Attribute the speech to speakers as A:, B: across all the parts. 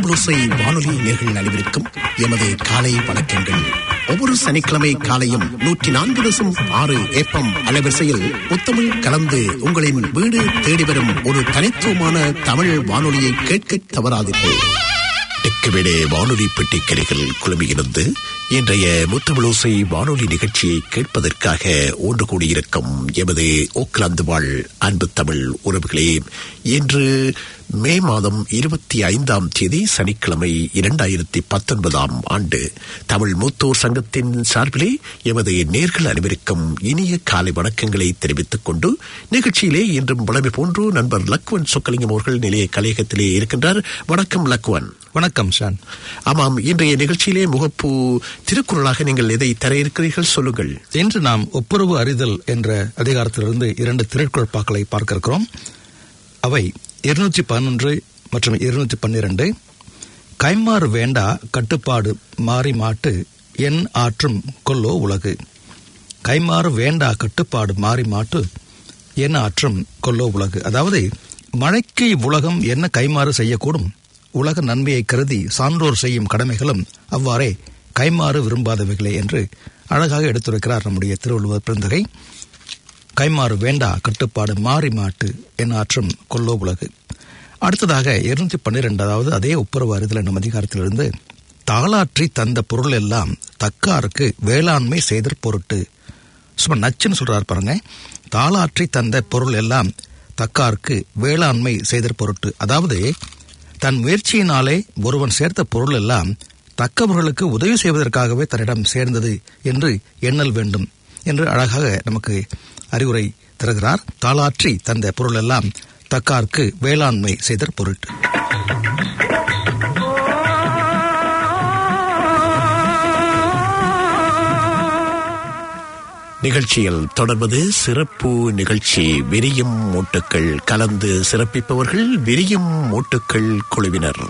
A: முத்தமிழோசை வானொலி நேர்கள் அனைவருக்கும் எமது காலை வணக்கங்கள் ஒவ்வொரு சனிக்கிழமை காலையும் நூற்றி நான்கு தசம் ஆறு ஏப்பம் அலைவரிசையில் முத்தமிழ் கலந்து உங்களின் வீடு தேடி வரும் ஒரு தனித்துவமான தமிழ் வானொலியை கேட்க தவறாதீர்கள் தெற்குவிடே வானொலி பெட்டிக்கலைகள் குழுமியிருந்து இன்றைய முத்தமிழோசை வானொலி நிகழ்ச்சியை கேட்பதற்காக ஒன்று கூடியிருக்கும் எமது ஓக்லாந்து வாழ் அன்பு தமிழ் உறவுகளே இன்று மே மாதம் இருபத்தி ஐந்தாம் தேதி சனிக்கிழமை இரண்டாயிரத்தி பத்தொன்பதாம் ஆண்டு தமிழ் மூத்தோர் சங்கத்தின் சார்பிலே எமது நேர்கள் அனைவருக்கும் இனிய காலை வணக்கங்களை தெரிவித்துக் கொண்டு நிகழ்ச்சியிலே இன்றும் வளமை போன்று நண்பர் லக்வன் சொக்கலிங்கம் அவர்கள் நிலைய கலையகத்திலே இருக்கின்றார் வணக்கம் லக்வன்
B: வணக்கம் ஷான்
A: ஆமாம் இன்றைய நிகழ்ச்சியிலே முகப்பு திருக்குறளாக நீங்கள் எதை தர இருக்கிறீர்கள் சொல்லுங்கள்
B: இன்று நாம் ஒப்புரவு அறிதல் என்ற அதிகாரத்திலிருந்து இரண்டு திரைக்குழப்பாக்களை பார்க்க இருக்கிறோம் அவை இருநூற்றி பதினொன்று மற்றும் இருநூற்றி பன்னிரண்டு கைமாறு வேண்டா கட்டுப்பாடு மாறி மாட்டு என் ஆற்றும் கொல்லோ உலகு கைமாறு வேண்டா கட்டுப்பாடு மாறி மாட்டு என் ஆற்றும் கொல்லோ உலகு அதாவது மழைக்கு உலகம் என்ன கைமாறு செய்யக்கூடும் உலக நன்மையை கருதி சான்றோர் செய்யும் கடமைகளும் அவ்வாறே கைமாறு விரும்பாதவைகளே என்று அழகாக எடுத்துரைக்கிறார் நம்முடைய திருவள்ளுவர் பிறந்தகை கைமாறு வேண்டா கட்டுப்பாடு மாறி மாட்டு என் ஆற்றும் கொல்லோ உலகு அடுத்ததாக இருநூத்தி பன்னிரெண்டு அதாவது அதே ஒப்புரவு அறிதல் என்னும் அதிகாரத்திலிருந்து தாளாற்றி தந்த பொருள் எல்லாம் தக்காருக்கு வேளாண்மை செய்தற் பொருட்டு சும்மா நச்சுன்னு சொல்றாரு பாருங்க தாளாற்றி தந்த பொருள் எல்லாம் தக்காருக்கு வேளாண்மை செய்தற் பொருட்டு அதாவது தன் முயற்சியினாலே ஒருவன் சேர்த்த பொருள் எல்லாம் தக்கவர்களுக்கு உதவி செய்வதற்காகவே தன்னிடம் சேர்ந்தது என்று எண்ணல் வேண்டும் என்று அழகாக நமக்கு அறிவுரை தருகிறார் தாளாற்றி தந்த பொருள் எல்லாம் தக்கார்க்கு வேளாண்மை செய்தற் பொருட்டு
A: நிகழ்ச்சியில் தொடர்வது சிறப்பு நிகழ்ச்சி விரியும் மூட்டுக்கள் கலந்து சிறப்பிப்பவர்கள் விரியும் மூட்டுக்கள் குழுவினர்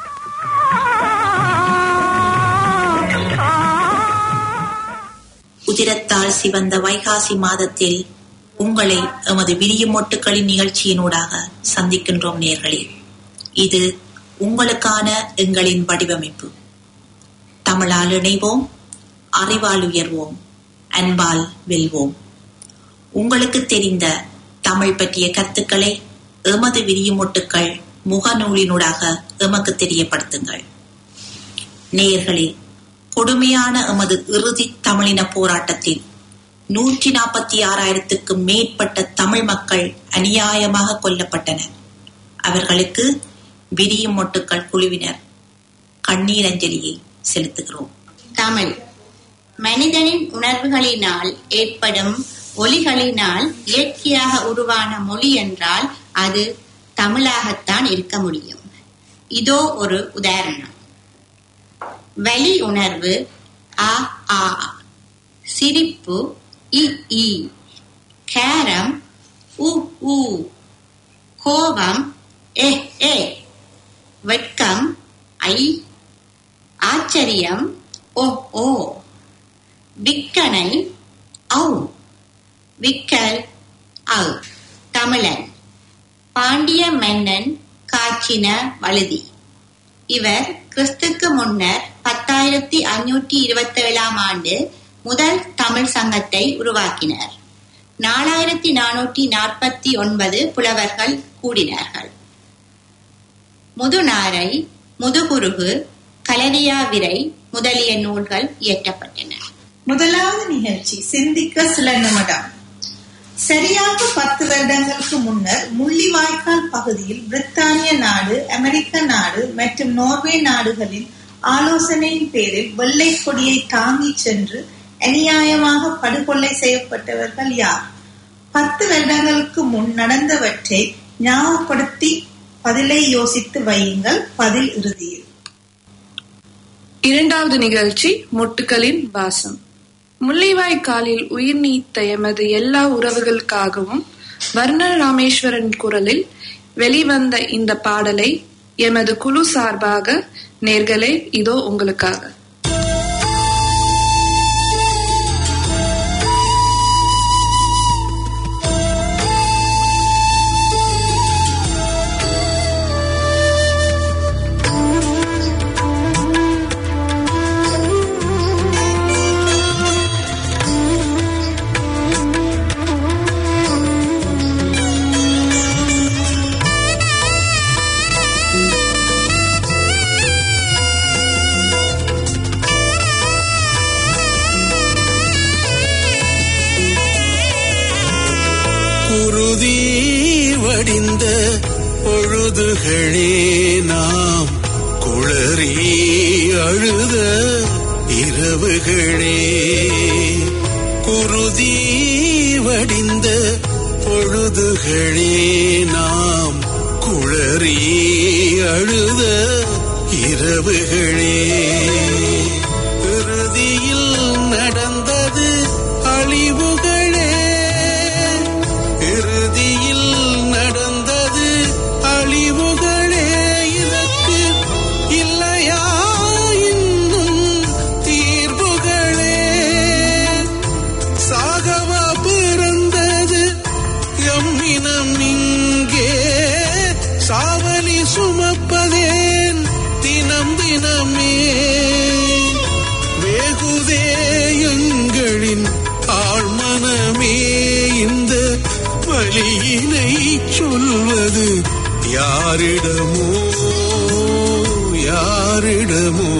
C: உதிரத்தால் சிவந்த வைகாசி மாதத்தில் உங்களை எமது விரியும் மொட்டுக்களின் நிகழ்ச்சியினூடாக சந்திக்கின்றோம் நேர்களே இது உங்களுக்கான எங்களின் வடிவமைப்பு தமிழால் இணைவோம் அறிவால் உயர்வோம் அன்பால் வெல்வோம் உங்களுக்கு தெரிந்த தமிழ் பற்றிய கருத்துக்களை எமது விரியுமொட்டுக்கள் முகநூலினூடாக எமக்கு தெரியப்படுத்துங்கள் நேயர்களே கொடுமையான எமது இறுதி தமிழின போராட்டத்தில் நூற்றி நாற்பத்தி ஆறாயிரத்துக்கும் மேற்பட்ட தமிழ் மக்கள் அநியாயமாக கொல்லப்பட்டனர் அவர்களுக்கு விரியும் மொட்டுக்கள் குழுவினர் கண்ணீரஞ்சலியை செலுத்துகிறோம்
D: தமிழ் மனிதனின் உணர்வுகளினால் ஏற்படும் ஒலிகளினால் இயற்கையாக உருவான மொழி என்றால் அது தமிழாகத்தான் இருக்க முடியும் இதோ ஒரு உதாரணம் வலி உணர்வு ஆ ஆ சிரிப்பு இ இ கேரம் உ ஊ கோபம் எ ஏ வெட்கம் ஐ ஆச்சரியம் ஓ ஓ விக்கனை ஔ விக்கல் ஔ தமிழன் பாண்டிய மன்னன் காச்சின வழுதி இவர் கிறிஸ்துக்கு முன்னர் பத்தாயிரத்தி அஞ்சூற்றி இருபத்தி ஏழாம் ஆண்டு முதல் தமிழ் சங்கத்தை உருவாக்கினர் நாலாயிரத்தி நானூற்றி நாற்பத்தி ஒன்பது புலவர்கள் கூடினார்கள் முதுநாரை முதுகுருகு கலரியாவிரை முதலிய நூல்கள் இயற்றப்பட்டன
E: முதலாவது நிகழ்ச்சி சிந்திக்க சில நிமிடம் சரியாக பத்து வருடங்களுக்கு முன்னர் முள்ளிவாய்க்கால் பகுதியில் பிரித்தானிய நாடு அமெரிக்க நாடு மற்றும் நோர்வே நாடுகளின் ஆலோசனையின் பேரில் வெள்ளை கொடியை தாங்கி சென்று அநியாயமாக படுகொலை செய்யப்பட்டவர்கள் யார் பத்து வருடங்களுக்கு முன் நடந்தவற்றை ஞாபகப்படுத்தி பதிலை யோசித்து வையுங்கள் பதில் இறுதியில்
F: இரண்டாவது நிகழ்ச்சி மொட்டுக்களின் வாசம் முள்ளிவாய்க்காலில் உயிர் நீத்த எமது எல்லா உறவுகளுக்காகவும் வர்ண ராமேஸ்வரன் குரலில் வெளிவந்த இந்த பாடலை எமது குழு சார்பாக நேர்களே இதோ உங்களுக்காக
G: Thank you. குருதி வடிந்த பொழுதுகளே நாம் குளறி அழுத இரவுகளே குருதி வடிந்த பொழுதுகளே நாம் குளறி அழுத இரவுகளே இறுதியில் நடந்தது அழிவுகளே இறுதியில் நடந்தது அழிவுகளே இதற்கு இல்லையா இன்னும் தீர்வுகளே சாகவா பிறந்தது எம்மினம் இங்கே சாவலி சுமப்பதேன் தினம் தினமே வேகுதே எங்களின் ஆழ்மனமே இந்த வழியினை சொல்வது யாரிடமோ யாரிடமோ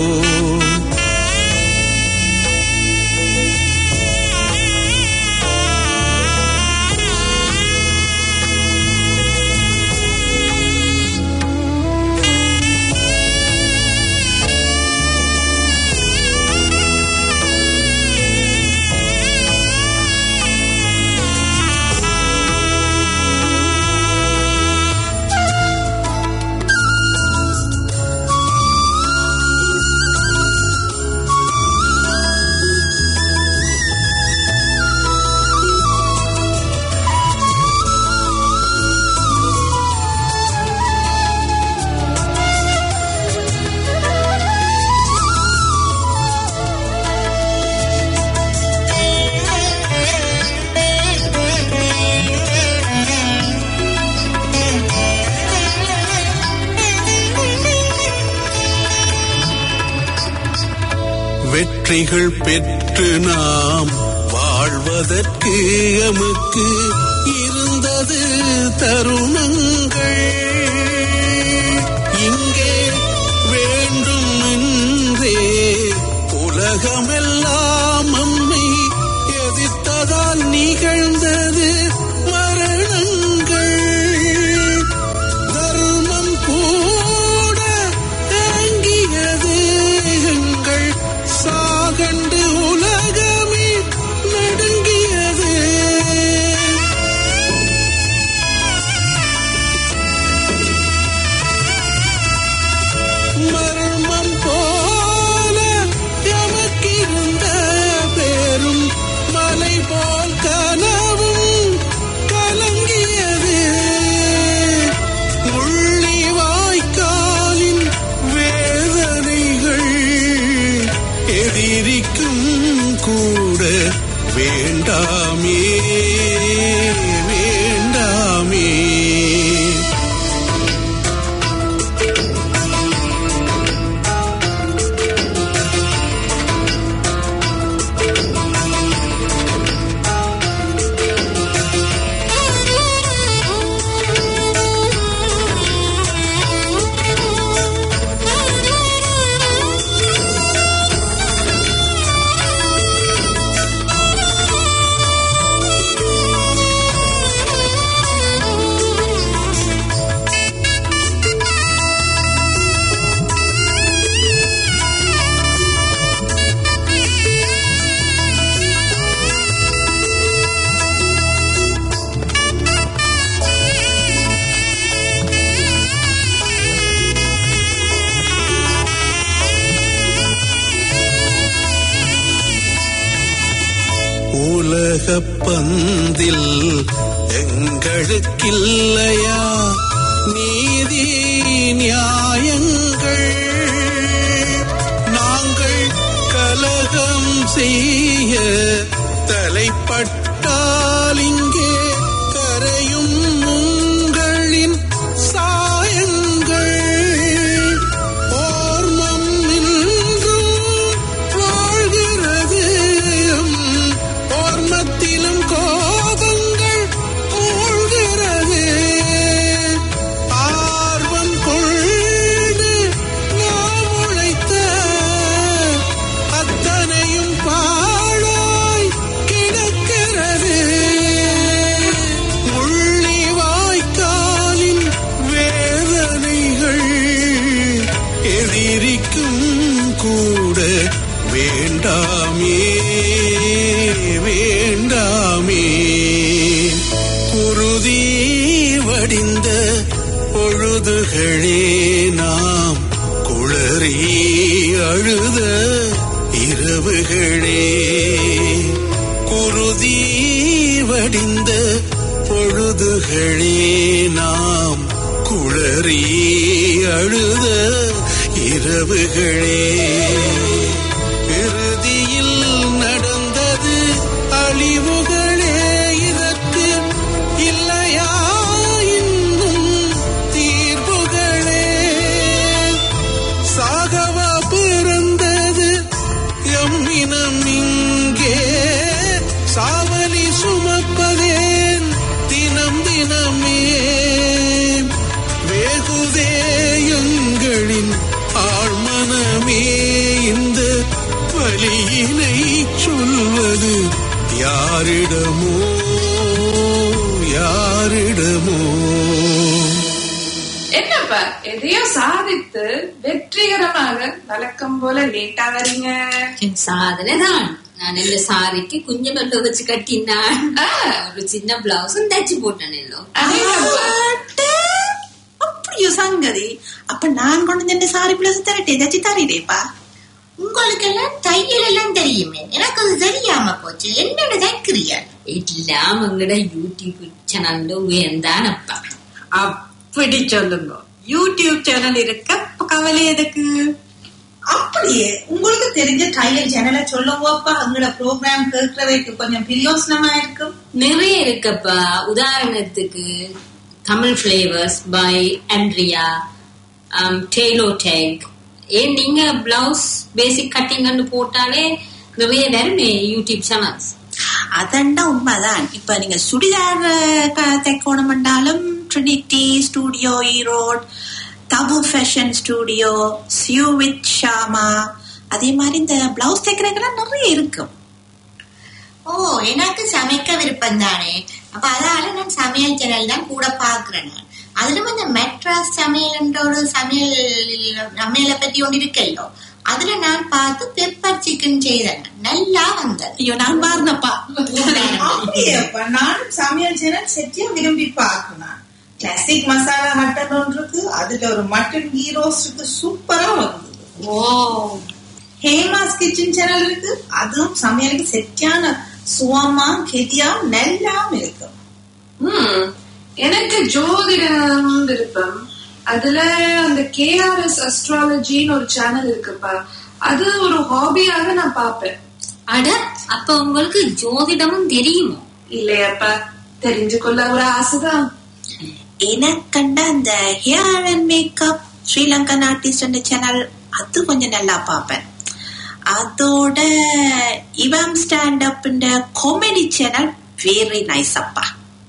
G: வெற்றிகள் பெற்று நாம் வாழ்வதற்கு எமக்கு இருந்தது தருணங்கள் இங்கே வேண்டும் என்றே உலகமெல்லாம் நம்மை எதிர்த்ததால் நிகழ்ந்தது மரணங்கள் தர்மம் கூட தாங்கியது எங்கள் சாகண்டு உலகமே நடுங்கியது மர்மம் போல எமக்கிருந்த பேரும் மலை போல் கனவும் கலங்கியது உள்ளி வாய்க்காலின் வேதனைகள் எதிரிக்கும் கூட வேண்டாமே வேண்டாமே உலகப் பந்தில் எங்களுக்கில்லையா நீதி நியாயங்கள் நாங்கள் கலகம் செய்ய தலைப்பட்டால் இங்கே கரையும் உங்களின் சாயங்கள் ஓர்மம் இன்றும் வாழ்கிறது எம் ஓர்மத்திலும் கோபங்கள் மூழ்கிறது ஆர்வம் கொண்டு நாம் உழைத்த அத்தனையும் பாழாய் கிடக்கிறது வேண்டாமே வேண்டாமே குருதி வடிந்த பொழுதுகளே நாம் குளறி அழுத இரவுகளே குருதி வடிந்த பொழுதுகளே நாம் குளறி அழுத இரவுகளே இறுதியில் நடந்தது அழிவுகளே இதற்கு இல்லையா இன்னும் தீர்வுகளே சாகவா பிறந்தது எம்மினம் இங்கே சாவலி சுமப்பதேன் தினம் தினமே வேகுதே எங்களின் ஆழ்மனமே இந்த வலியினை சொல்வது யாரிடமோ யாரிடமோ
F: என்னப்பா எதையோ சாதித்து வெற்றிகரமாக வழக்கம் போல லேட்டா வரீங்க
H: என் சாதனை தான் நான் இந்த சாரிக்கு குஞ்சு மல்ல வச்சு கட்டினான்
F: ஆ.
H: ஒரு சின்ன பிளவுஸும் தச்சு போட்டேன் எல்லாம்
F: அடேங்கப்பா.
C: அட, அப்படியோ சங்கதி அப்ப நான் கொண்டு வந்து சாரி பிளஸ் தரட்டே தச்சு தரீரேப்பா
D: உங்களுக்கு எல்லாம் தையல் எல்லாம் தெரியுமே எனக்கு அது தெரியாம போச்சு என்னென்ன தைக்கிறியா
H: எல்லாம் எங்கட யூடியூப் சேனல் உயர்ந்தானப்பா
I: அப்படி சொல்லுங்க யூடியூப் சேனல் இருக்க அப்ப கவலை எதுக்கு
E: அப்படியே உங்களுக்கு தெரிஞ்ச தையல் சேனலை சொல்லுவோப்பா எங்களோட ப்ரோக்ராம் கேட்கறதுக்கு கொஞ்சம் பிரயோசனமா இருக்கும்
H: நிறைய இருக்கப்பா உதாரணத்துக்கு தமிழ் ஃபிளேவர்ஸ் பை ஆண்ட்ரியா டெய்லோ டேக் ஏன் நீங்க பிளவுஸ் பேசிக் கட்டிங்னு போட்டாலே நிறைய வருமே யூடியூப் சேனல்ஸ்
C: அதண்டா உண்மைதான் இப்ப நீங்க சுடிதார் க- தைக்கணும் என்றாலும் Trinity studio Erode Tabu fashion studio சியூ வித் ஷாமா அதே மாதிரி இந்த பிளவுஸ் தைக்கிறதுக்கெல்லாம் நிறைய இருக்கும்
D: ஓ எனக்கு சமைக்க விருப்பம் தானே அப்ப அதால நான் சமையல் சேனல் தான் கூட பாக்குறேன் நான் அதுல இந்த மெட்ராஸ் சமையல்ன்ற ஒரு சமையல் சமையலை பத்தி ஒன்று இருக்கல்லோ அதுல நான் பார்த்து பெப்பர் சிக்கன் செய்தேன் நல்லா வந்தது
C: ஐயோ நான் பாருனப்பா
E: அப்படியேப்பா நானும் சமையல் சேனல் செட்டியா விரும்பி பார்க்கணும் கிளாசிக் மசாலா மட்டன் ஒன்று இருக்கு அதுல ஒரு மட்டன் கீ ரோஸ்டுக்கு சூப்பரா வந்தது
D: ஓ
E: ஹேமாஸ் கிச்சன் சேனல் இருக்கு அதுவும் சமையலுக்கு செட்டியான சுவமா கெதியா நல்லாவும் இருக்கும்
F: ம், எனக்கு ஜோதிடம் விருப்பம் அதுல அந்த கேஆர்எஸ் அஸ்ட்ராலஜின்னு ஒரு சேனல் இருக்குப்பா அது ஒரு ஹாபியாக நான் பாப்பேன்
H: அட அப்ப உங்களுக்கு ஜோதிடமும் தெரியுமோ
F: இல்லையாப்பா தெரிஞ்சு கொள்ள ஒரு ஆசைதான்
C: எனக்கண்ட அந்த hair and makeup Sri Lankan artist channel அது கொஞ்சம் நல்லா பார்ப்பேன் அதோட இவம் stand up comedy channel very nice அப்பா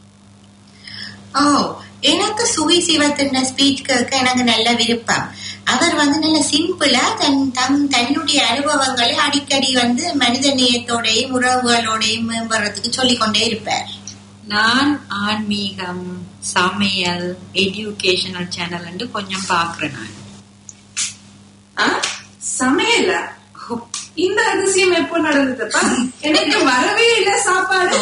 D: ஓ எனக்கு சுகி சிவத்தின் ஸ்பீச் கேட்க எனக்கு நல்ல விருப்பம் அவர் வந்து நல்ல சிம்பிளா தன் தன் தன்னுடைய அனுபவங்களை அடிக்கடி வந்து மனித நேயத்தோடையும் உறவுகளோடையும் மேம்படுறதுக்கு சொல்லிக்கொண்டே இருப்பார்
I: நான் ஆன்மீகம் சமையல் எஜுகேஷனல் சேனல் கொஞ்சம் பாக்குறேன் நான்
F: ஆ? சமையலா இந்த அதிசயம் எப்போ நடந்ததுப்பா எனக்கு வரவே இல்ல சாப்பாடு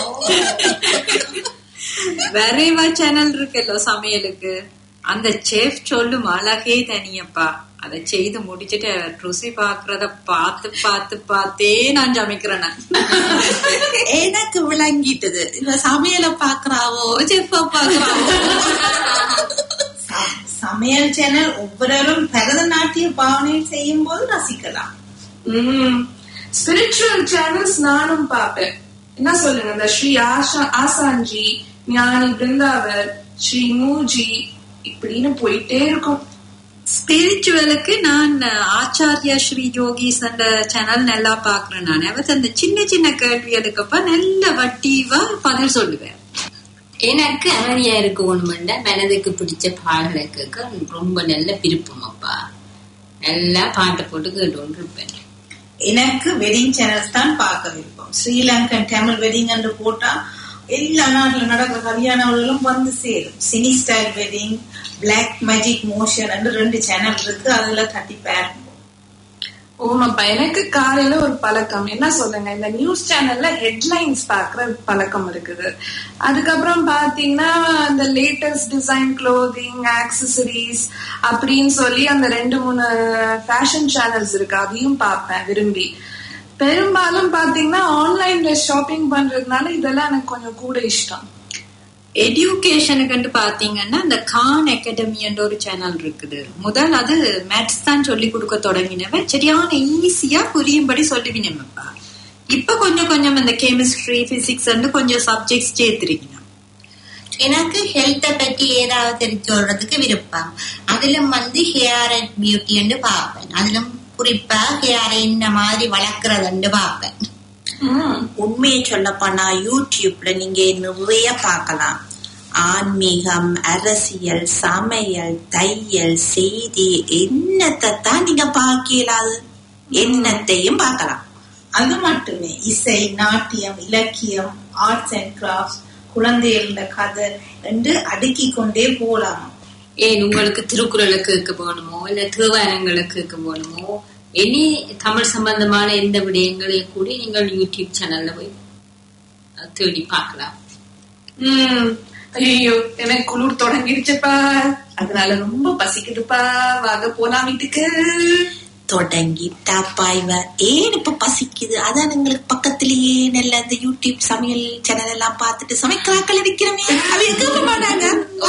I: வரைவா சேனல் இருக்குல்ல சமையலுக்கு அந்த செஃப் சொல்லும் அழகே தனியப்பா அதை செய்து முடிச்சிட்டு ருசி பாக்குறத பார்த்து பார்த்து பார்த்தே நான் சமைக்கிறேன் நான்.
C: எனக்கு விளங்கிட்டது இவ சமையலை பாக்குறாவோ செஃப்ப பாக்குறாவோ
E: ச- சமையல் சேனல் ஒவ்வொருவரும் பரதநாட்டிய பாவனையில் செய்யும் போது ரசிக்கலாம்
F: ஸ்பிரிச்சுவல் சேனல்ஸ் நானும் பார்ப்பேன் என்ன சொல்லுங்க இந்த ஸ்ரீ ஆஷா ஆசான்ஜி ஞானி பிருந்தாவர் ஸ்ரீ மூஜி இப்படின்னு போயிட்டே இருக்கும்
I: ஸ்பிரிச்சுவலுக்கு நான் ஆச்சாரியா ஸ்ரீ யோகிஸ் அந்த சேனல் நல்லா பாக்குறேன் நான் அவர் அந்த சின்ன சின்ன கேள்விகளுக்கப்பா நல்ல வட்டிவா பதில் சொல்லுவேன்
H: எனக்கு அமைதியா இருக்கணும்னா மனதுக்கு பிடிச்ச பாடலை கேட்க ரொம்ப நல்ல விருப்பம் அப்பா நல்லா பாட்டை போட்டு கேட்டு இருப்பேன்
E: எனக்கு வெட்டிங் சேனல்ஸ் தான் பார்க்க விருப்பம் ஸ்ரீலங்கன் தமிழ் வெட்டிங் என்று போட்டா எல்லா நாட்டுல நடக்கிற கல்யாணங்களும் வந்து சேரும் cine style wedding black magic motion என்று ரெண்டு சேனல் இருக்கு அதுல தட்டி பாருங்க
F: ஓமாப்பா எனக்கு காலையில ஒரு பழக்கம் என்ன சொல்லுங்க இந்த நியூஸ் சேனல்ல ஹெட்லைன்ஸ் பாக்குற பழக்கம் இருக்குது அதுக்கப்புறம் பாத்தீங்கன்னா அந்த லேட்டஸ்ட் டிசைன் க்ளோதிங் ஆக்சசரிஸ் அப்படின்னு சொல்லி அந்த ரெண்டு மூணு ஃபேஷன் சேனல்ஸ் இருக்கு அதையும் பார்ப்பேன் விரும்பி பெரும்பாலும் பாத்தீங்கன்னா ஆன்லைன்ல ஷாப்பிங் பண்றதுனால இதெல்லாம் எனக்கு கொஞ்சம் கூட இஷ்டம்
I: எஜுகேஷனுக்கு பாத்தீங்கன்னா இந்த கான் அகாடமி என்ற ஒரு சேனல் இருக்குது முதல் அது மேத்ஸ் தான் சொல்லி கொடுக்க தொடங்கினவன் சரியான ஈஸியா புரியும்படி சொல்லுவினப்பா இப்ப கொஞ்சம் கொஞ்சம் இந்த கெமிஸ்ட்ரி பிசிக்ஸ் கொஞ்சம் சப்ஜெக்ட்ஸ் சேர்த்திருக்கணும்
D: எனக்கு ஹெல்த்தை பற்றி ஏதாவது தெரிஞ்சு சொல்றதுக்கு விருப்பம் அதிலும் வந்து ஹேர் அண்ட் பியூட்டி பார்ப்பேன் அதிலும் குறிப்பா ஹேரை இந்த மாதிரி வளர்க்கறதுன்னு பார்ப்பேன்
C: உண்மையை சொல்ல போனா யூடியூப்ல நீங்க நிறைய பார்க்கலாம் ஆன்மீகம் அரசியல் சமையல் தையல் செய்தி என்னத்தை தான் நீங்க பார்க்கலாது என்னத்தையும் பார்க்கலாம்
E: அது மட்டுமே இசை நாட்டியம் இலக்கியம் ஆர்ட்ஸ் அண்ட் கிராஃப்ட்ஸ் குழந்தைகள கதை என்று அடுக்கிக் கொண்டே போலாம்
H: ஏன் உங்களுக்கு திருக்குறளை கேட்க போகணுமோ இல்ல தேவாரங்களை கேட்க போகணுமோ எனி தமிழ் சம்பந்தமான எந்த விடயங்களையும் கூட நீங்கள் யூடியூப் சேனல்ல போய் தேடி பார்க்கலாம்
F: உம் ஐயோ எனக்கு குளிர் தொடங்கிடுச்சுப்பா அதனால ரொம்ப பசிக்குதுப்பா வாங்க போலாம் வீட்டுக்கு
C: தொடங்கிட்டாப்பா இவ ஏன் இப்ப பசிக்குது அதான் எங்களுக்கு பக்கத்திலேயே நல்ல அந்த யூடியூப் சமையல் சேனல் எல்லாம் பார்த்துட்டு சமைக்கிறாக்கள் இருக்கிறமே அவங்க கேட்க மாட்டாங்க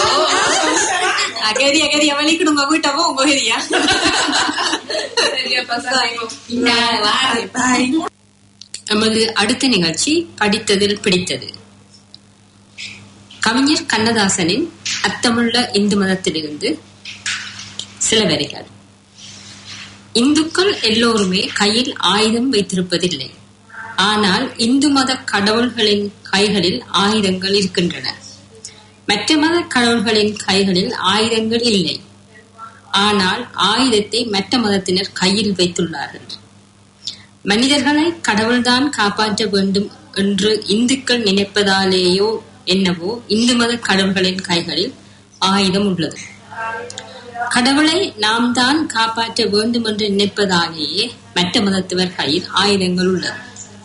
I: அகதி அகதி அவளிக்கு உங்க வீட்டவோ உங்க ஏரியா
F: சரியாப்பா சாமி
C: பாய்
H: நமது அடுத்த நிகழ்ச்சி படித்ததில் பிடித்தது கவிஞர் கண்ணதாசனின் அத்தமுள்ள இந்து மதத்திலிருந்து சில வரிகள் இந்துக்கள் எல்லோருமே கையில் ஆயுதம் வைத்திருப்பதில்லை ஆனால் இந்து மத கடவுள்களின் கைகளில் ஆயுதங்கள் இருக்கின்றன மற்ற மத கடவுள்களின் கைகளில் ஆயுதங்கள் இல்லை ஆனால் ஆயுதத்தை மற்ற மதத்தினர் கையில் வைத்துள்ளார்கள் மனிதர்களை கடவுள்தான் காப்பாற்ற வேண்டும் என்று இந்துக்கள் நினைப்பதாலேயோ என்னவோ இந்து மத கடவுள்களின் கைகளில் ஆயுதம் உள்ளது கடவுளை நாம் தான் காப்பாற்ற வேண்டும் என்று நினைப்பதாலேயே மற்ற மதத்தவர் கையில் ஆயுதங்கள் உள்ளது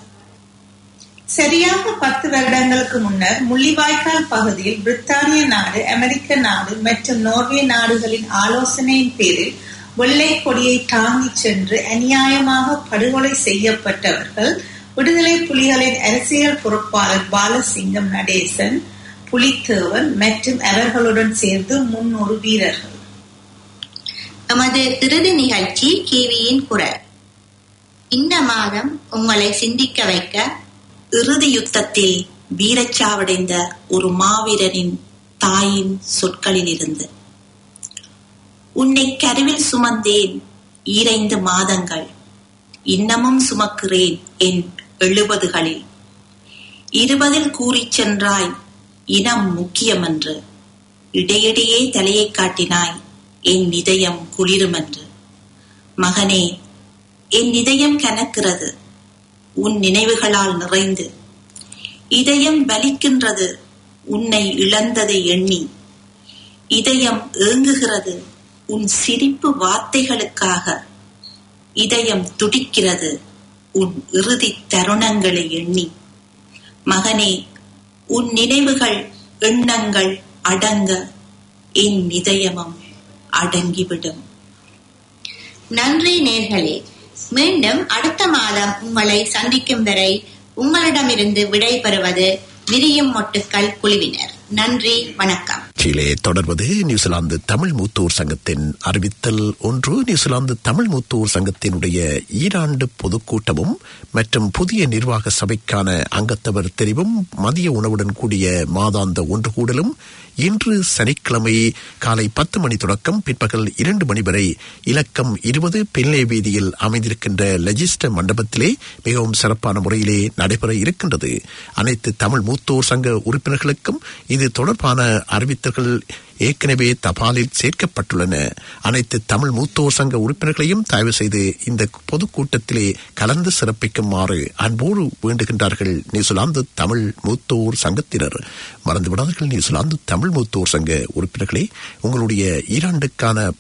E: சரியாக பத்து வருடங்களுக்கு முன்னர் முள்ளிவாய்க்கால் பகுதியில் பிரித்தானிய நாடு அமெரிக்க நாடு மற்றும் நோர்வே நாடுகளின் ஆலோசனையின் பேரில் வெள்ளை கொடியை தாங்கிச் சென்று அநியாயமாக படுகொலை செய்யப்பட்டவர்கள் விடுதலை புலிகளின் அரசியல் பொறுப்பாளர் பாலசிங்கம் நடேசன் புலித்தேவன் மற்றும் அவர்களுடன் சேர்ந்து முன்னூறு வீரர்கள்
D: நமது இறுதி நிகழ்ச்சி கேவியின் குரல் இந்த மாதம் உங்களை சிந்திக்க வைக்க
C: இறுதி யுத்தத்தில் வீரச்சாவடைந்த ஒரு மாவீரனின் தாயின் சொற்களில் இருந்து உன்னை கருவில் சுமந்தேன் ஈரைந்து மாதங்கள் இன்னமும் சுமக்கிறேன் என் எழுபதுகளில் இருபதில் கூறிச் சென்றாய் இனம் முக்கியமென்று இடையிடையே தலையை காட்டினாய் என் இதயம் குளிருமென்று மகனே என் இதயம் கனக்கிறது உன் நினைவுகளால் நிறைந்து இதயம் வலிக்கின்றது உன்னை இழந்ததை எண்ணி இதயம் ஏங்குகிறது உன் சிரிப்பு வார்த்தைகளுக்காக இதயம் துடிக்கிறது உன் இறுதி தருணங்களை எண்ணி மகனே உன் நினைவுகள் எண்ணங்கள் அடங்க என் இதயமும் அடங்கிவிடும்
D: நன்றி நேர்களே மீண்டும் அடுத்த மாதம் உங்களை சந்திக்கும் வரை உங்களிடமிருந்து விடை பெறுவது விரியும் மொட்டுக்கள் குழுவினர் நன்றி வணக்கம்
A: சீலே தொடர்வது நியூசிலாந்து தமிழ் மூத்தோர் சங்கத்தின் அறிவித்தல் ஒன்று நியூசிலாந்து தமிழ் மூத்தோர் சங்கத்தினுடைய ஈராண்டு பொதுக்கூட்டமும் மற்றும் புதிய நிர்வாக சபைக்கான அங்கத்தவர் தெரிவும் மதிய உணவுடன் கூடிய மாதாந்த ஒன்று கூடலும் இன்று சனிக்கிழமை காலை பத்து மணி தொடக்கம் பிற்பகல் இரண்டு மணி வரை இலக்கம் இருபது பெல்லே வீதியில் அமைந்திருக்கின்ற லெஜிஸ்ட மண்டபத்திலே மிகவும் சிறப்பான முறையிலே நடைபெற இருக்கின்றது அனைத்து தமிழ் மூத்தோர் சங்க உறுப்பினர்களுக்கும் இது தொடர்பான அறிவித்தல்கள் ஏற்கனவே தபாலில் சேர்க்கப்பட்டுள்ளன அனைத்து தமிழ் மூத்தோர் சங்க உறுப்பினர்களையும் தயவு செய்து இந்த பொதுக்கூட்டத்திலே கலந்து சிறப்பிக்குமாறு அன்போடு வேண்டுகின்றார்கள் நியூசிலாந்து தமிழ் மூத்தோர் சங்கத்தினர் மறந்துவிடாதீர்கள் நியூசிலாந்து தமிழ் மூத்தோர் சங்க உறுப்பினர்களே உங்களுடைய ஈராண்டுக்கான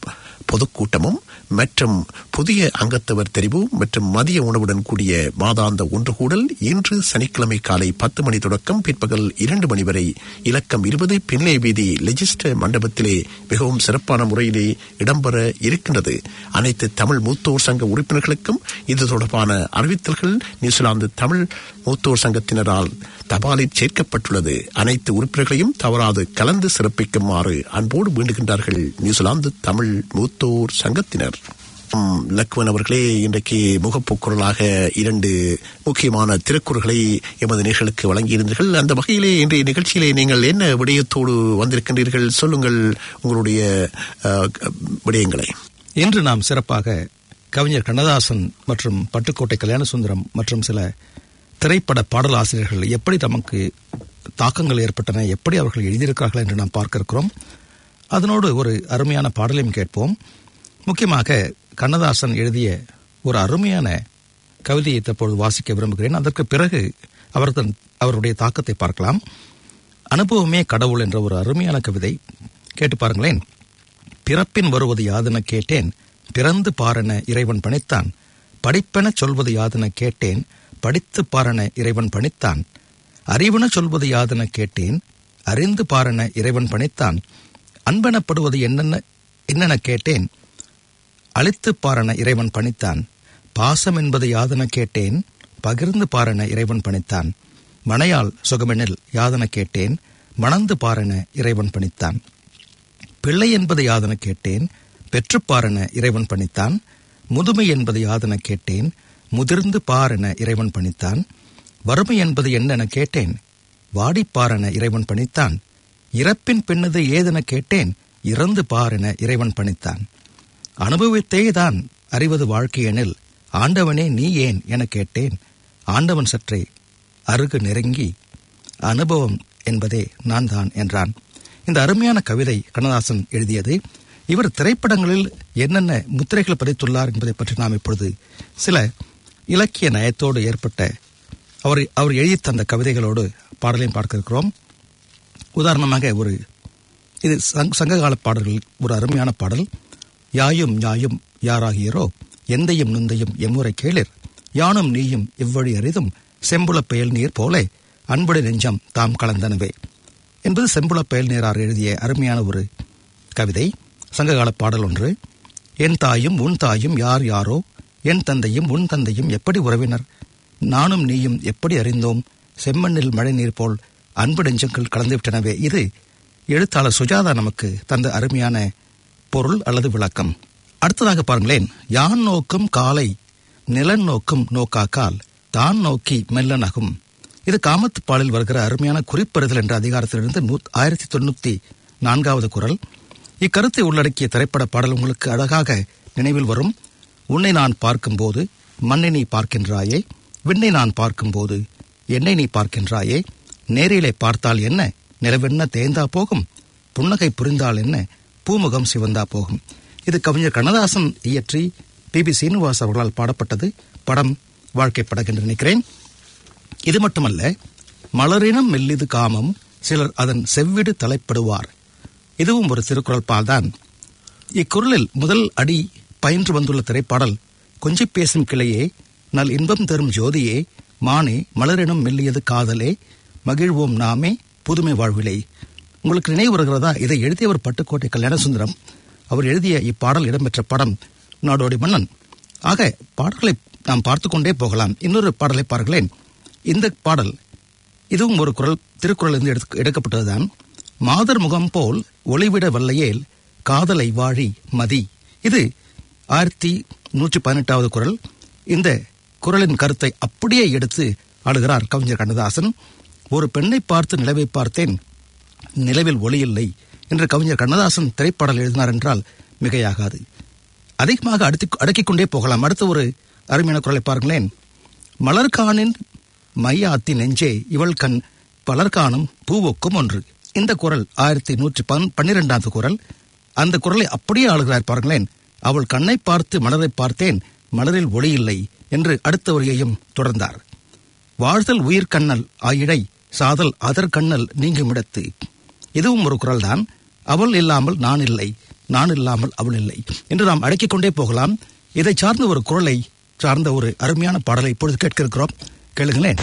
A: பொதுக்கூட்டமும் மற்றும் புதிய அங்கத்தவர் தெரிவு மற்றும் மதிய உணவுடன் கூடிய மாதாந்த ஒன்றுகூடல் இன்று சனிக்கிழமை காலை பத்து மணி தொடக்கம் பிற்பகல் இரண்டு மணி வரை இலக்கம் இருபது பின்லே வீதி லெஜிஸ்டர் மண்டபத்திலே மிகவும் சிறப்பான முறையிலே இடம்பெற இருக்கின்றது அனைத்து தமிழ் மூத்தோர் சங்க உறுப்பினர்களுக்கும் இது தொடர்பான அறிவித்தல்கள் நியூசிலாந்து தமிழ் மூத்தோர் சங்கத்தினரால் தபாலில் சேர்க்கப்பட்டுள்ளது அனைத்து உறுப்பினர்களையும் தவறாது கலந்து சிறப்பிக்குமாறு அன்போடு வேண்டுகின்றார்கள் நியூசிலாந்து தமிழ் மூத்தோர் சங்கத்தினர் ம், லக்வன் அவர்களே இன்றைக்கு முகப்புக்குரலாக இரண்டு முக்கியமான திருக்குறள்களை எமது நேர்களுக்கு வழங்கியிருந்தீர்கள் அந்த வகையிலே இன்றைய நிகழ்ச்சியிலே நீங்கள் என்ன விடயத்தோடு வந்திருக்கின்றீர்கள் சொல்லுங்கள் உங்களுடைய அஹ், விடயங்களை
B: இன்று நாம் சிறப்பாக கவிஞர் கண்ணதாசன் மற்றும் பட்டுக்கோட்டை கல்யாணசுந்தரம் மற்றும் சில திரைப்பட பாடல் ஆசிரியர்கள் எப்படி நமக்கு தாக்கங்கள் ஏற்பட்டன எப்படி அவர்கள் எழுதியிருக்கிறார்கள் என்று நாம் பார்க்க இருக்கிறோம் அதனோடு ஒரு அருமையான பாடலையும் கேட்போம் முக்கியமாக கண்ணதாசன் எழுதிய ஒரு அருமையான கவிதையை தற்பொழுது வாசிக்க விரும்புகிறேன் அதற்கு பிறகு அவர்கள் அவருடைய தாக்கத்தை பார்க்கலாம் அனுபவமே கடவுள் என்ற ஒரு அருமையான கவிதை கேட்டு பாருங்களேன் பிறப்பின் வருவது யாதென கேட்டேன் பிறந்து பாரென இறைவன் பணித்தான் படிப்பென சொல்வது யாதென கேட்டேன் படித்து பாரென இறைவன் பணித்தான் அறிவென சொல்வது யாதென கேட்டேன் அறிந்து பாரென இறைவன் பணித்தான் அன்பெனப்படுவது என்னென்ன என்னென்ன கேட்டேன் அழித்து பாரென இறைவன் பணித்தான் பாசம் என்பது யாதென கேட்டேன் பகிர்ந்து பாரென இறைவன் பணித்தான் மனையால் சுகமெனில் யாதென கேட்டேன் மணந்து பாரென இறைவன் பணித்தான் பிள்ளை என்பது யாதென கேட்டேன் பெற்றுப் பாரென இறைவன் பணித்தான் முதுமை என்பது யாதென கேட்டேன் முதிர்ந்து பாரென இறைவன் பணித்தான் வறுமை என்பது என்னென கேட்டேன் வாடிப்பாரென இறைவன் பணித்தான் இறப்பின் பின்னது ஏதென கேட்டேன் இறந்து பாரென இறைவன் பணித்தான் அனுபவித்தேதான் அறிவது வாழ்க்கையெனில் ஆண்டவனே நீ ஏன் என கேட்டேன் ஆண்டவன் சற்றே அருகு நெருங்கி அனுபவம் என்பதே நான் தான் என்றான் இந்த அருமையான கவிதை கண்ணதாசன் எழுதியது இவர் திரைப்படங்களில் என்னென்ன முத்திரைகள் பதித்துள்ளார் என்பதை பற்றி நாம் இப்பொழுது சில இலக்கிய நயத்தோடு ஏற்பட்ட அவர் அவர் எழுதி தந்த கவிதைகளோடு பாடலையும் பார்க்க இருக்கிறோம் உதாரணமாக ஒரு இது சங் சங்ககால பாடல்கள் ஒரு அருமையான பாடல் யாயும் யாயும் யாராகியரோ எந்தையும் நுந்தையும் எம்முறை கேளிர் யானும் நீயும் இவ்வழி அரிதும் செம்புலப் பெயல் நீர் போலே அன்புடைய நெஞ்சம் தாம் கலந்தனவே என்பது செம்புலப் பெயல் நீரார் எழுதிய அருமையான ஒரு கவிதை சங்ககால பாடல் ஒன்று என் தாயும் உன் தாயும் யார் யாரோ என் தந்தையும் உன் தந்தையும் எப்படி உறவினர் நானும் நீயும் எப்படி அறிந்தோம் செம்மண்ணில் மழை நீர் போல் அன்பு நெஞ்சங்கள் கலந்துவிட்டனவே இது எழுத்தாளர் சுஜாதா நமக்கு தந்த அருமையான பொருள் அல்லது விளக்கம் அடுத்ததாக பாருங்களேன் யான் நோக்கும் காலை நிலன் நோக்கும் நோக்காக்கால் தான் நோக்கி மெல்ல நகும் இது காமத்து பாலில் வருகிற அருமையான குறிப்பறிதல் என்ற அதிகாரத்திலிருந்து நூ ஆயிரத்தி தொண்ணூத்தி நான்காவது குரல் இக்கருத்தை உள்ளடக்கிய திரைப்பட பாடல் உங்களுக்கு அழகாக நினைவில் வரும் உன்னை நான் பார்க்கும்போது மண்ணை நீ பார்க்கின்றாயே விண்ணை நான் பார்க்கும்போது என்னை நீ பார்க்கின்றாயே நேரிலே பார்த்தால் என்ன நிலவென்ன தேய்ந்தா போகும் புன்னகை புரிந்தால் என்ன பூமுகம் சிவந்தா போகும் இது கவிஞர் கண்ணதாசன் இயற்றி பி பி சீனிவாஸ் அவர்களால் பாடப்பட்டது படம் வாழ்க்கை படம் என்று நினைக்கிறேன் இது மட்டுமல்ல மலரினம் மெல்லிது காமம் சிலர் அதன் செவ்விடு தலைப்படுவார் இதுவும் ஒரு திருக்குறள் பால்தான் இக்குறளில் முதல் அடி பயின்று வந்துள்ள திரைப்பாடல் கொஞ்சி பேசும் கிளையே நல் இன்பம் தரும் ஜோதியே மானே மலரினம் மெல்லியது காதலே மகிழ்வோம் நாமே புதுமை வாழ்விலே உங்களுக்கு நினைவு வருகிறதா இதை எழுதியவர் பட்டுக்கோட்டை கல்யாணசுந்தரம் அவர் எழுதிய இப்பாடல் இடம்பெற்ற படம் நாடோடி மன்னன் ஆக பாடல்களை நாம் பார்த்து கொண்டே போகலாம் இன்னொரு பாடலை பாருங்களேன் இந்த பாடல் இதுவும் ஒரு குரல் திருக்குறளிலிருந்து எடுத்து எடுக்கப்பட்டதுதான் மாதர் முகம் போல் ஒளிவிட வல்லையேல் காதலை வாழி மதி இது ஆயிரத்தி நூற்றி பதினெட்டாவது குரல் இந்த குரலின் கருத்தை அப்படியே எடுத்து ஆளுகிறார் கவிஞர் கண்ணதாசன் ஒரு பெண்ணை பார்த்து நிலவை பார்த்தேன் நிலவில் ஒளி இல்லை என்று கவிஞர் கண்ணதாசன் திரைப்பாடல் எழுதினார் என்றால் மிகையாகாது அதிகமாக அடுத்து அடக்கிக் கொண்டே போகலாம் அடுத்த ஒரு அருமையான குரலை பாருங்களேன் மலர்கானின் மையாத்தி நெஞ்சே இவள் கண் பலர்கானும் பூவொக்கும் ஒன்று இந்த குரல் ஆயிரத்தி நூற்றி பன் பன்னிரெண்டாவது குரல் அந்த குரலை அப்படியே ஆளுகிறார் பாருங்களேன் அவள் கண்ணை பார்த்து மலரை பார்த்தேன் மலரில் ஒளி இல்லை என்று அடுத்த வரியையும் தொடர்ந்தார் வாழ்தல் உயிர் கண்ணல் ஆயிடை சாதல் அதர் கண்ணல் நீங்குமிடத்து இதுவும் ஒரு குரல்தான் அவள் இல்லாமல் நான் இல்லை நான் இல்லாமல் அவள் இல்லை என்று நாம் அடக்கிக் கொண்டே போகலாம் இதை சார்ந்த ஒரு குரலை சார்ந்த ஒரு அருமையான பாடலை இப்பொழுது கேட்க இருக்கிறோம் கேளுங்களேன்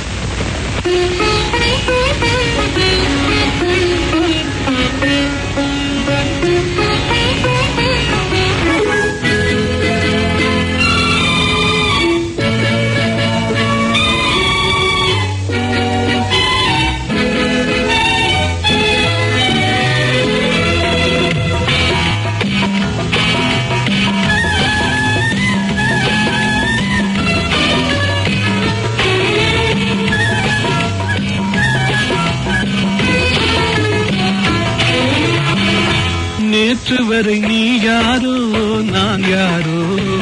J: நேற்று வரை நீ யாரோ நான் யாரோ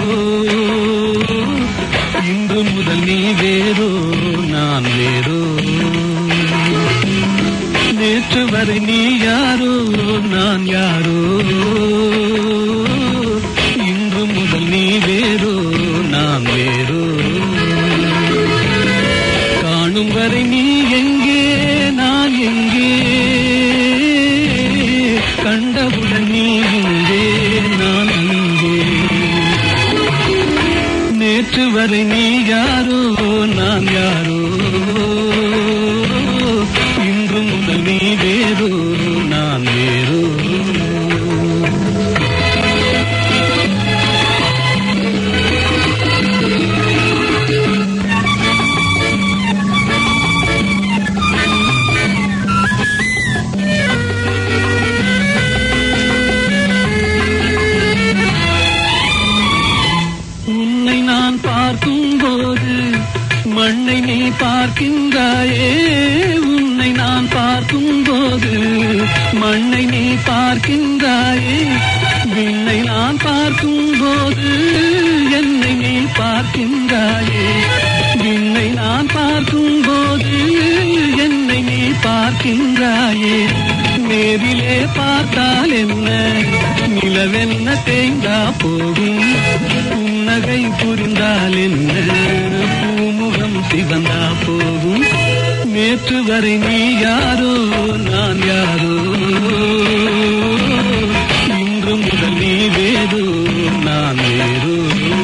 J: இன்று முதல் நீ வேறோ நான் வேறோ நேற்று வரை நீ யாரோ நான் யாரோ இன்று முதல் நீ வேறோ நான் வேறோ காணும் வரை நீ எங்கே நான் எங்கே கண்டவுடன் நீ இங்கே நான் அங்கே நேற்று வரை நீ யாரோ நான் யாரோ இன்று முதல் நீ வேறோ நான் வேறோ உன்னை நான் பார்க்கும் போது மண்ணை நீ பார்க்கின்றாயே உன்னை நான் பார்க்கும் போது மண்ணை நீ பார்க்கின்றாயே விண்ணை நான் பார்க்கும் போது என்னை நீ பார்க்கின்றாயே விண்ணை நான் பார்க்கும் போது என்னை நீ பார்க்கின்றாயே நேரிலே பார்த்தால் என்ன நிலவென்ன தேங்கா போகும் புன்னகை புரிந்தால் என்ன பூமுகம் சிவந்தா போகும் நேற்று வரை நீ யாரோ நான் யாரோ இன்று முதல் நீ வேறோ நான் வேறோ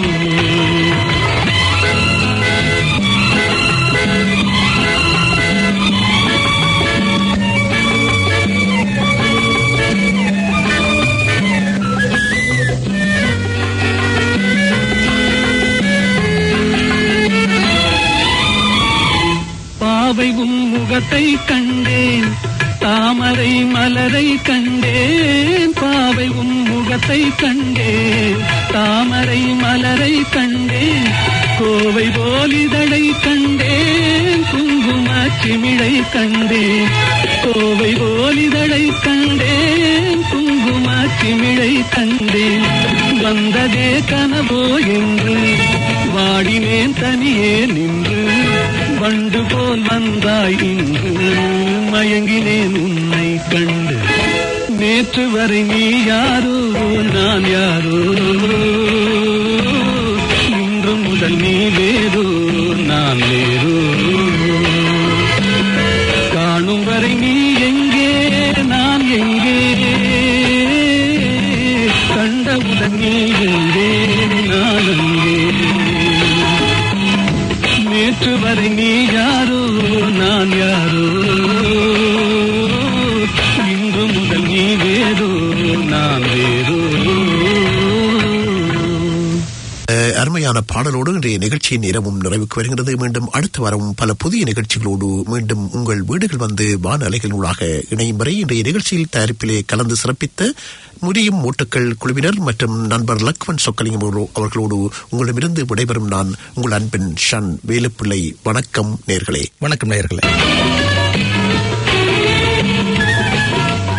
J: பாவை உன் முகத்தை கண்டேன் தாமரை மலரை கண்டேன் பாவை உன் முகத்தை கண்டேன் தாமரை மலரை கண்டேன் கோவை போலிதழை கண்டேன் குங்கும சிமிழை கண்டேன் கோவை போலிதழை கண்டேன் குங்கும சிமிழை கண்டேன் வந்ததே கனவோ என்று வாடினேன் தனியே நின்று வண்டு போல் வந்தாய் இன்று மயங்கினேன் உன்னை கண்டு நேற்று வரை நீ யாரோ நான் யாரோ இன்று முதல் நீ வேறோ நான் வேறோ காணும் வரை நீ எங்கே நான் எங்கே கண்டவுடன் நீ எங்கே நான் அங்கே நேற்று வரை நீ யாரோ நான் யாரோ இன்று முதல் நீ வேறோ நான் வேறோ
A: அஹ், அருமையான பாடலோடு இன்றைய நிகழ்ச்சியின் இரவும் நிறைவுக்கு வருகிறது மீண்டும் அடுத்த வாரம் பல புதிய நிகழ்ச்சிகளோடு மீண்டும் உங்கள் வீடுகள் வந்து வான அலைகளூடாக இணையும் வரை இன்றைய நிகழ்ச்சியில் தயாரிப்பிலே கலந்து சிறப்பித்த முடியும் மூட்டுக்கள் குழுவினர் மற்றும் நண்பர் லக்வன் சொக்கலிங்கம் அவர்களோ- அவர்களோடு உங்களிடமிருந்து விடைபெறும் நான் உங்கள் அன்பின் ஷன் வேலுப்பிள்ளை வணக்கம் நேர்களே
B: வணக்கம் நேயர்களே